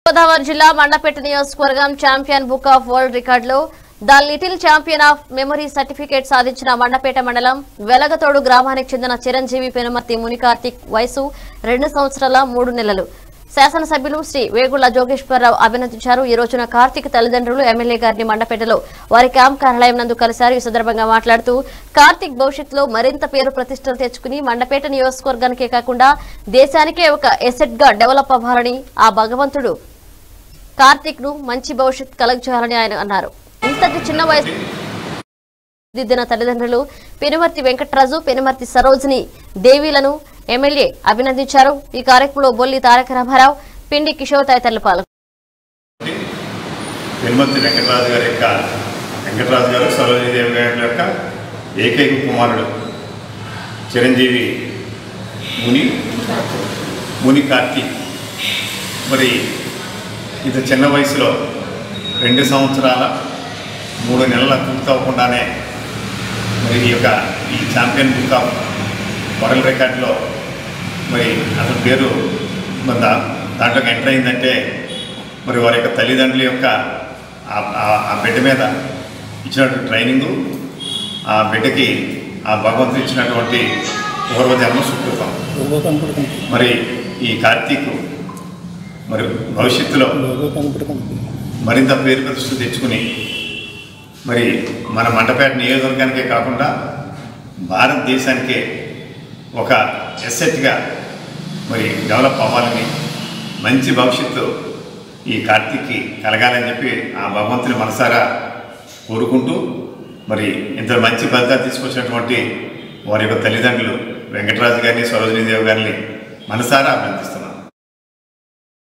గోదావరి జిల్లా మండపేట నియోజకవర్గం champion book of world రికార్డులో the little champion of memory certificate సాధించిన మండపేట మండలం వెలగతోడు గ్రామానికి చెందిన చిరంజీవి పెనుమర్తి ముని కార్తిక్ వయసు రెండు సంవత్సరాల మూడు నెలలు శాసనసభ్యులు శ్రీ వేగుళ్ల జోగేశ్వరరావు అభినందించారు ఈ రోజున కార్తీక్ తల్లిదండ్రులు ఎమ్మెల్యే గారిని మండపేటలో వారి క్యాంప్ కార్యాలయం నందు కలిశారు ఈ సందర్భంగా మాట్లాడుతూ కార్తీక్ భవిష్యత్తులో మరింత పేరు ప్రతిష్టలు తెచ్చుకుని మండపేట నియోజకవర్గానికే కాకుండా దేశానికే ఒక ఎసెట్ గా డెవలప్ అవ్వాలని ఆ భగవంతుడు కార్తీక్ ను మంచి భవిష్యత్ కలగజేయాలని ఆయన అన్నారు ఇంతటి చిన్న వయసు దిద్దిన తల్లిదండ్రులు పెనుమర్తి వెంకట్రాజు పెనుమర్తి సరోజిని దేవీలను ఎమ్మెల్యే అభినందించారు ఈ కార్యక్రమంలో బొల్లి తారక రామారావు పిండి కిషోర్ తదితరులు పాల్గొన్నారు వెనుమతి వెంకటరాజు గారి యొక్క వెంకటరాజు గారు సరోజినీదేవి గారి యొక్క ఏకైక కుమారుడు చిరంజీవి ముని ముని కార్తీక్ మరి ఇంత చిన్న వయసులో రెండు సంవత్సరాల మూడు నెలల పూర్తవకుండానే మరి ఈ యొక్క ఈ ఛాంపియన్ బుక్ ఆఫ్ వరల్డ్ రికార్డులో మరి అతని పేరు మరి దా దాంట్లోకి ఎంటర్ అయిందంటే మరి వారి యొక్క తల్లిదండ్రుల యొక్క ఆ- ఆ- ఆ బిడ్డ మీద ఇచ్చినటువంటి ట్రైనింగు ఆ బిడ్డకి ఆ భగవంతుడు ఇచ్చినటువంటి పూర్వజన్మ సుకృతం లోగో కనపడుతుంది మరి ఈ కార్తీక్ మరి భవిష్యత్తులో లోగో కనపడుతుంది మరింత పేరు ప్రతిష్టలు తెచ్చుకుని మరి మన మండపేట నియోజకవర్గానికే కాకుండా భారతదేశానికే ఒక ఎసెట్గా మరి డెవలప్ అవ్వాలని మంచి భవిష్యత్తు ఈ కార్తీక్కి కలగాలని చెప్పి ఆ భగవంతుని మనసారా కోరుకుంటూ మరి ఇంత మంచి ఫలితాలు తీసుకొచ్చినటువంటి వారి యొక్క తల్లిదండ్రులు వెంకటరాజు గారిని సరోజినీదేవి గారిని మనసారా అభినందిస్తారు